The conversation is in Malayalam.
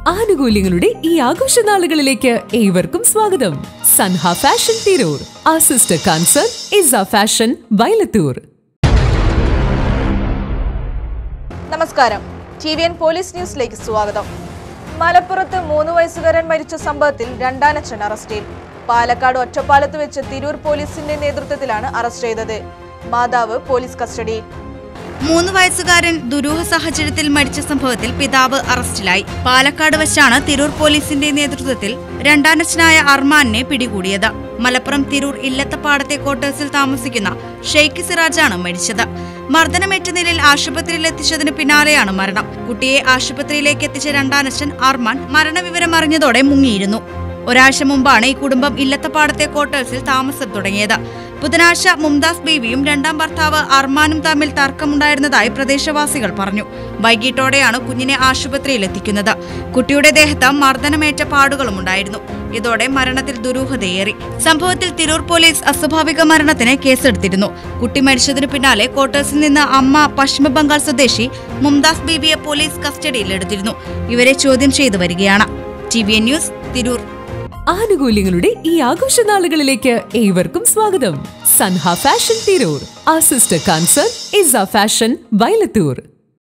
ആനുകൂല്യങ്ങളുടെ ഈ ആഘോഷനാളുകളിലേക്ക് ഏവർക്കും സ്വാഗതം സൻഹ ഫാഷൻ തിരൂർ ആ sister concern Isa fashion Vayalathur നമസ്കാരം ടി വി എൻ പോലീസ് ന്യൂസിലേക്ക് സ്വാഗതം മലപ്പുറത്ത് മൂന്ന് വയസ്സുകാരൻ മരിച്ച സംഭവത്തിൽ രണ്ടാനച്ഛൻ അറസ്റ്റിൽ പാലക്കാട് ഒറ്റപ്പാലത്ത് വെച്ച് തിരൂർ പോലീസിന്റെ നേതൃത്വത്തിലാണ് അറസ്റ്റ് ചെയ്തത് മാതാവ് പോലീസ് കസ്റ്റഡിയിൽ മൂന്ന് വയസ്സുകാരൻ ദുരൂഹ സാഹചര്യത്തിൽ മരിച്ച സംഭവത്തിൽ പിതാവ് അറസ്റ്റിലായി പാലക്കാട് വെച്ചാണ് തിരൂർ പോലീസിന്റെ നേതൃത്വത്തിൽ രണ്ടാനച്ഛനായ അർമാനെ പിടികൂടിയത് മലപ്പുറം തിരൂർ ഇല്ലത്തപ്പാടത്തെ ക്വാർട്ടേഴ്സിൽ താമസിക്കുന്ന ഷെയ്ഖ് സിറാജാണ് മരിച്ചത് മർദ്ദനമേറ്റ നിലയിൽ ആശുപത്രിയിൽ എത്തിച്ചതിന് പിന്നാലെയാണ് മരണം കുട്ടിയെ ആശുപത്രിയിലേക്ക് എത്തിച്ച രണ്ടാനച്ഛൻ അർമാൻ മരണവിവരം അറിഞ്ഞതോടെ മുങ്ങിയിരുന്നു ഒരാഴ്ച മുമ്പാണ് ഈ കുടുംബം ഇല്ലത്തപ്പാടത്തെ ക്വാർട്ടേഴ്സിൽ താമസം തുടങ്ങിയത് ബുധനാഴ്ച മുംതാസ് ബീവിയും രണ്ടാം ഭർത്താവ് അർമാനും തമ്മിൽ തർക്കമുണ്ടായിരുന്നതായി പ്രദേശവാസികൾ പറഞ്ഞു വൈകിട്ടോടെയാണ് കുഞ്ഞിനെ ആശുപത്രിയിൽ എത്തിക്കുന്നത് കുട്ടിയുടെ ദേഹത്ത് മർദ്ദനമേറ്റ പാടുകളും ഉണ്ടായിരുന്നു ഇതോടെ മരണത്തിൽ ദുരൂഹതയേറി സംഭവത്തിൽ തിരൂർ പോലീസ് അസ്വാഭാവിക മരണത്തിന് കേസെടുത്തിരുന്നു കുട്ടി മരിച്ചതിനു പിന്നാലെ ക്വാർട്ടേഴ്സിൽ നിന്ന് അമ്മ പശ്ചിമ ബംഗാൾ സ്വദേശി മുംതാസ് ബീവിയെ പോലീസ് കസ്റ്റഡിയിലെടുത്തിരുന്നു ഇവരെ ചോദ്യം ചെയ്തു വരികയാണ് T V N news Tirur ആനുകൂല്യങ്ങളുടെ ഈ ആഘോഷനാളുകളിലേക്ക് ഏവർക്കും സ്വാഗതം സൻഹ ഫാഷൻ തിരൂർ ആ sister concern Isa fashion Vayalathur